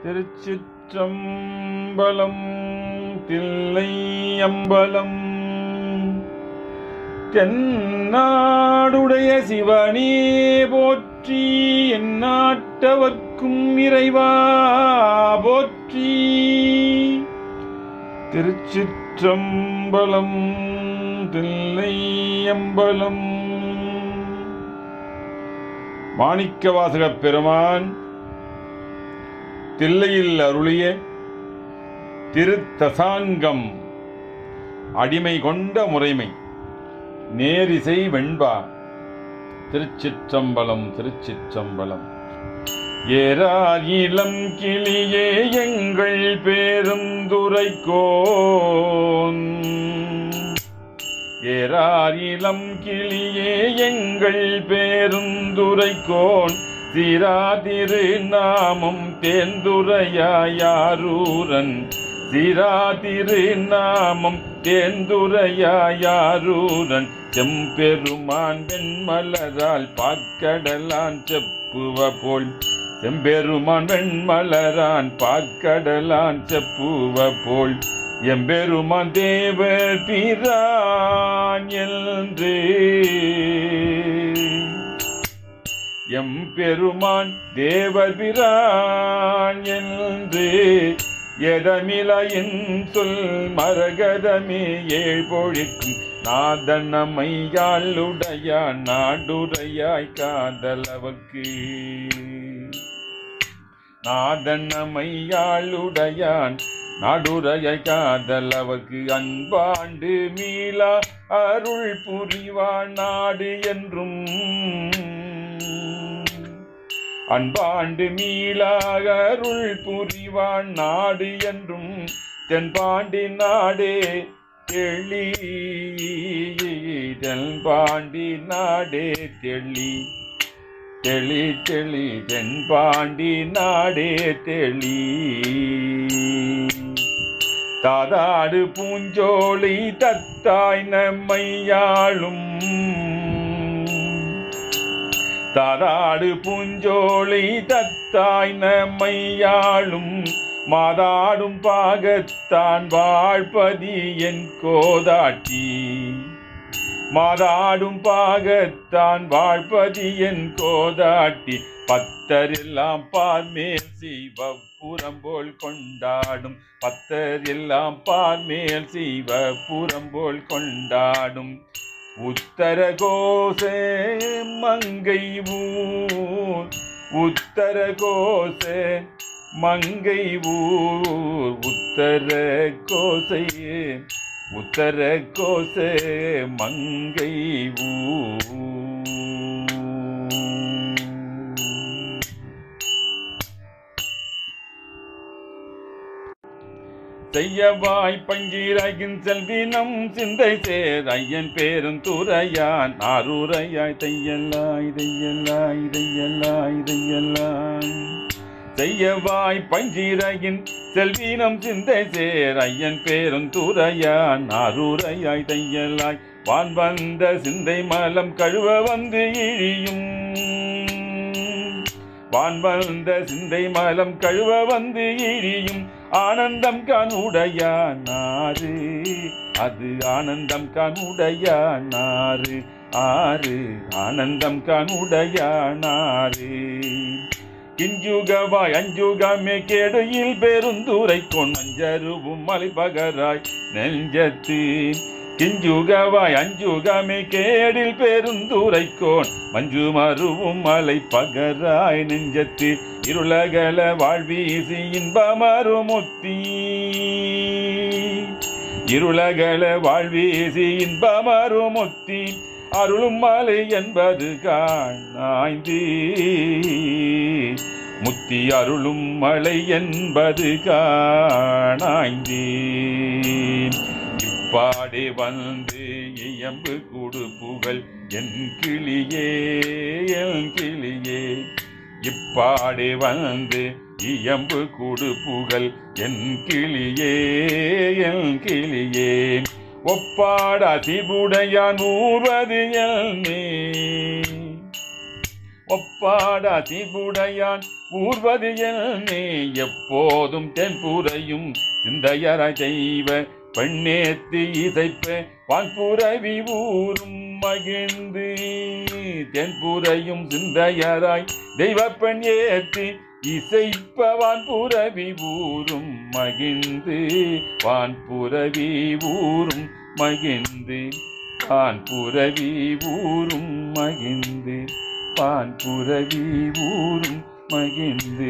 திருச்சிற்றம்பலம் தில்லை அம்பலம் தென்னாடுடைய சிவனே போற்றி எந்நாட்டவர்க்கும் இறைவா போற்றி திருச்சிற்றம்பலம் தில்லை அம்பலம் மாணிக்கவாசகப் பெருமான் தில்லையில் அருளிய திருத்தசாங்கம் அடிமை கொண்ட முறைமை நேரிசை வெண்பா திருச்சிற்றம்பலம் திருச்சிற்றம்பலம் ஏறார் இளம் கிளியே எங்கள் பேருந்துரைக்கோன் ஏறார் இளம் கிளியே எங்கள் பேருந்துரைக்கோன் சிராதிரு நாமம் தேந்துரையாரூரன் சிராதிரு நாமம் தேந்துரையாரூரன் செம்பெருமான் வெண்மலரால் பாக்கடலான் செப்புவ போல் செம்பெருமான் வெண்மலரான் பாக்கடலான் செப்புவ போல் எம்பெருமான் தேவர் பிரான் என்று எம் பெருமான் தேவர் பிரான் என்று எடமிலையின் சொல் மரகதமே ஏழ்பொழிக்கும் நாதனமையாளுடையான் நாடுரையாய் காதலவர்க்கு நாதனமையாளுடையான் நாடுரையாய் காதலவர்க்கு அன்பாண்டு மீளா அருள் புரிவான் நாடு என்றும் அன்பாண்டு மீளாக அருள் புரிவான் நாடு என்றும் தென்பாண்டி நாடே தெளி தென்பாண்டி நாடே தெளி தெளி தெளி தென்பாண்டி நாடே தெளி தாதாடு பூஞ்சோலை தத்தாய் நம்மையாளும் தாராடு பூஞ்சோலை தத்தாய் நம்மையாளும் மாதாடும் பாகத்தான் வாழ்பதி என் கோதாட்டி மாதாடும் பாகத்தான் வாழ்பதி என் கோதாட்டி பத்தரெல்லாம் பார்மேல் சிவபுரம் போல் கொண்டாடும் பத்தர் எல்லாம் பார்மேல் சிவபுரம் போல் கொண்டாடும் உத்தர கோசே மங்கை ஊர் உத்தர கோசே மங்கை ஊர் உத்தர கோசையே உத்தர கோசே மங்கை ஊர் செய்யவாய் பங்கீராகின் செல்வினம் சிந்தை சேர் ஐயன் பேரும் துறையான் ஆரூரையாய் தையல்லாய் தையல்லாய் தையல்லாய் தையல்லாய் செய்யவாய் பஞ்சீரகின் செல்வீனம் சிந்தை சேர் ஐயன் பேரும் துறையான் ஆரூரையாய் தையல்லாய் வான் வந்த சிந்தை மலம் கழுவ வந்து இழியும் வான் வந்த சிந்தை மலம் கழுவ வந்து இழியும் ஆனந்தம் கனுடையானாரு அது ஆனந்தம் கனுடையானாரு ஆறு ஆனந்தம் கனுடையானாரு கிஞ்சுகவாய் அஞ்சுகமே கேடையில் பெருந்துரை கொன்மஞ்சருவும் மலைபகராய் நெஞ்சத்து கிஞ்சுகவாய் அஞ்சுகமே கேடில் பெருந்துரைக்கோன் மஞ்சு மருவும் மலை பகராய் நெஞ்சத்து இருளகல வாழ்வீசி இன்பமருமுத்தி இருளகல வாழ்வீசி இன்பமருமுத்தி அருளும் மலை என்பது காணாய்ந்து முத்தி அருளும் மலை என்பது காணாய்ந்து இப்பாடே வந்து இயம்பு குடுப்புகள் என் கிளியே என் கிளியே இப்பாடே வந்து இயம்பு குடுப்புகள் என் கிளியே என் கிளியே ஒப்பாட திபுடையான் ஊர்வது எல்மே ஒப்பாடா தீபுடையான் ஊர்வது நீ எப்போதும் தென்புரையும் சிந்தையராய் தெய்வ பெண்ணேத்து இசைப்ப வான்புறவி ஊரும் மகிழ்ந்து தென்புரையும் சிந்தையராய் தெய்வ பெண் ஏத்து இசைப்பவான் புறவி ஊரும் மகிழ்ந்து வான் புறவி ஊரும் மகிழ்ந்து பான் புறவி ஊரும் மகிழ்ந்து பான் புறவி ஊரும் மகிழ்ந்து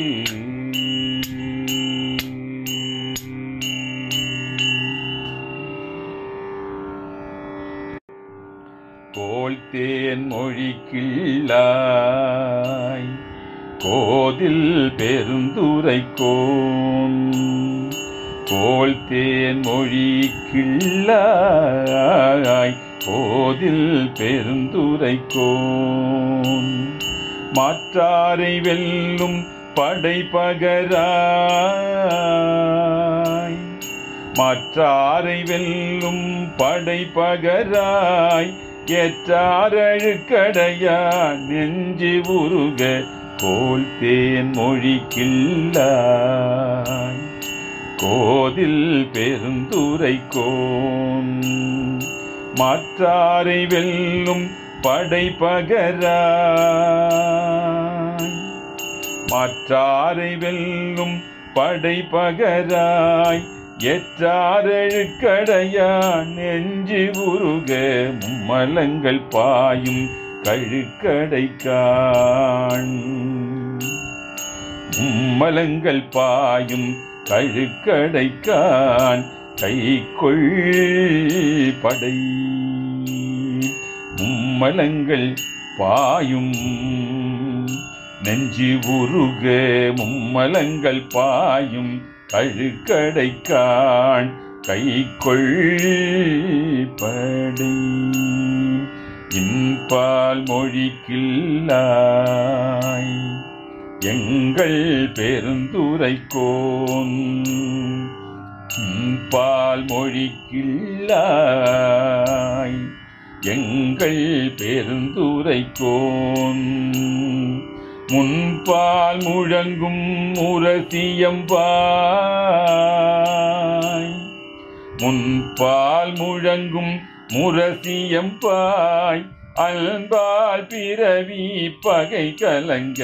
கோல் தேன் மொழி கிள்ளாய் கோதில் பெருந்துரை கோன் கோல் தேன் மொழி கிள்ளாய் கோதில் பெருந்துரை கோன் மாற்றாரை வெல்லும் படைப்பகராய் மாற்றாரை வெல்லும் படைப்பகராய் ஏற்றாரழுக்கடையா நெஞ்சு உருக கோல் தேன் மொழி கிள்ளாய் கோதில் பெருந்துரை கோன் மாற்றாரை வெல்லும் படைப்பகராய் மாற்றாரை வெல்லும் படைப்பகராய் எற்றாரழுக்கடையா நெஞ்சு உருக மும்மலங்கள் பாயும் கழுக்கடை காண் மும்மலங்கள் பாயும் கழுக்கடை கான் கைக்கொள் படை மும்மலங்கள் பாயும் நெஞ்சு உருக மும்மலங்கள் பாயும் கழுக்கடை காண் கைக்கொள் படை இன்பால் மொழிக்கில்லாய் எங்கள் பெருந்துரை கோன் பால் மொழிக்கில்லாய் எங்கள் பெருந்துரை கோன் முன்பால் முழங்கும் முரசியம்பாய் முன்பால் முழங்கும் முரசியம்பாய் அல்பால் பிறவி பகை கலங்க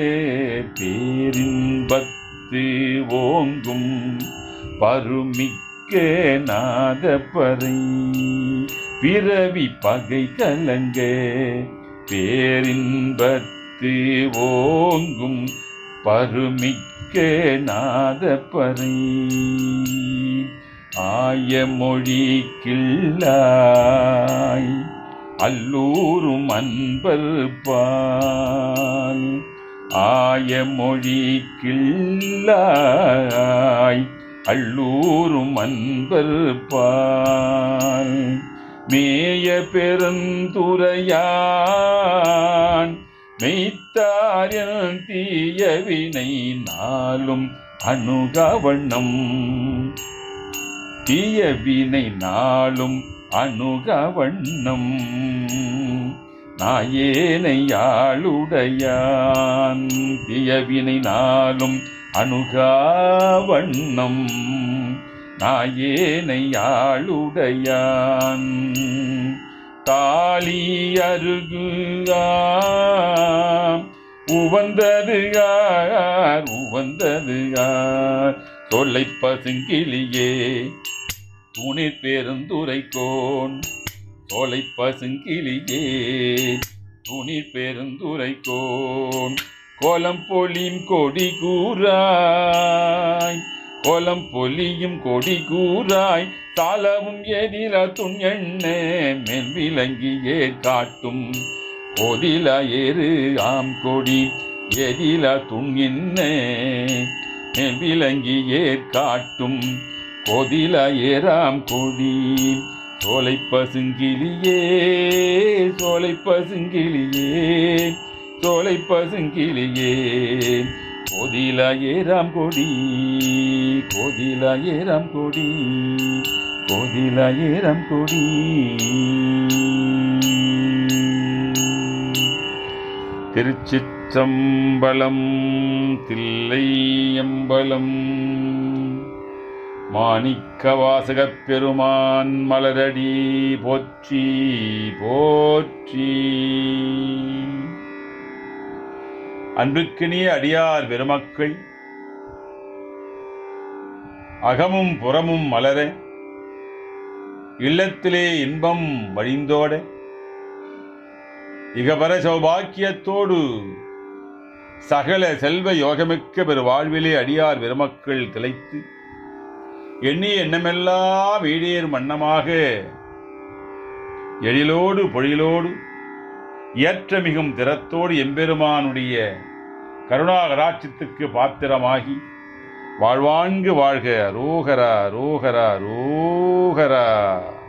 பேரின்பத்து ஓங்கும் பருமிக்க நாதப்பறை பிறவி பகை கலங்க பேரின்பத்து ஓங்கும் பருமிக்க நாதப்பறை ஆய மொழி கிள்ளாய் அல்லூரும் அன்பர் பால் ஆய மொழி கிள்ளாய் அள்ளூரும் அன்பர் பால் மேய பெருந்துரையான் மெய்த்தாரியன் தீயவினை நாளும் அணுகவண்ணம் தீயவினை நாளும் அணுகவண்ணம் நாயேனை ஆளுடையான் தீயவினை நாளும் அணுகாவண்ணம் நாயேனை ஆளுடையான் தாலி அருகுகாம் உவந்ததுகார் உவந்ததுகார் தொல்லை பசுங்கிளியே துணிர் பெருந்துரைக்கோன் தோலை பசுங்கிளியே துணிர் பெருந்துரைக்கோன் கோலம் பொலியும் கொடி கூறாய் கோலம் பொலியும் கொடி கூறாய் தாளவும் எதிர துண் எண்ண மேல் விளங்கியே காட்டும் கொதில ஏறு ஆம் கொடி எதில துண் என்ன மேல் விளங்கியே காட்டும் கொதில ஏறாம் கொடி சோலை பசுங்கிளியே சோலை பசுங்கிளியே சோலை பசுங்கிளியே கோதில ஏறாம் கொடி கோதில ஏறாம் கொடி கோதில ஏறாம் கொடி திருச்சிற்றம்பலம் தில்லையம்பலம் மாணிக்க வாசகப் பெருமான் மலரடி போற்றி போற்றி அன்புக்கினிய அடியார் பெருமக்கள் அகமும் புறமும் மலர இல்லத்திலே இன்பம் வழிந்தோட இகபர சௌபாக்கியத்தோடு சகல செல்வ யோகமிக்க பெரு வாழ்விலே அடியார் பெருமக்கள் திளைத்து எண்ணிய எண்ணமெல்லாம் ஈடேறும் வண்ணமாக எழிலோடு பொழிலோடு ஏற்ற மிகும் திறத்தோடு எம்பெருமானுடைய கருணாகராட்சித்துக்கு பாத்திரமாகி வாழ்வாங்கு வாழ்க ரோகரா ரோகரா ரோகரா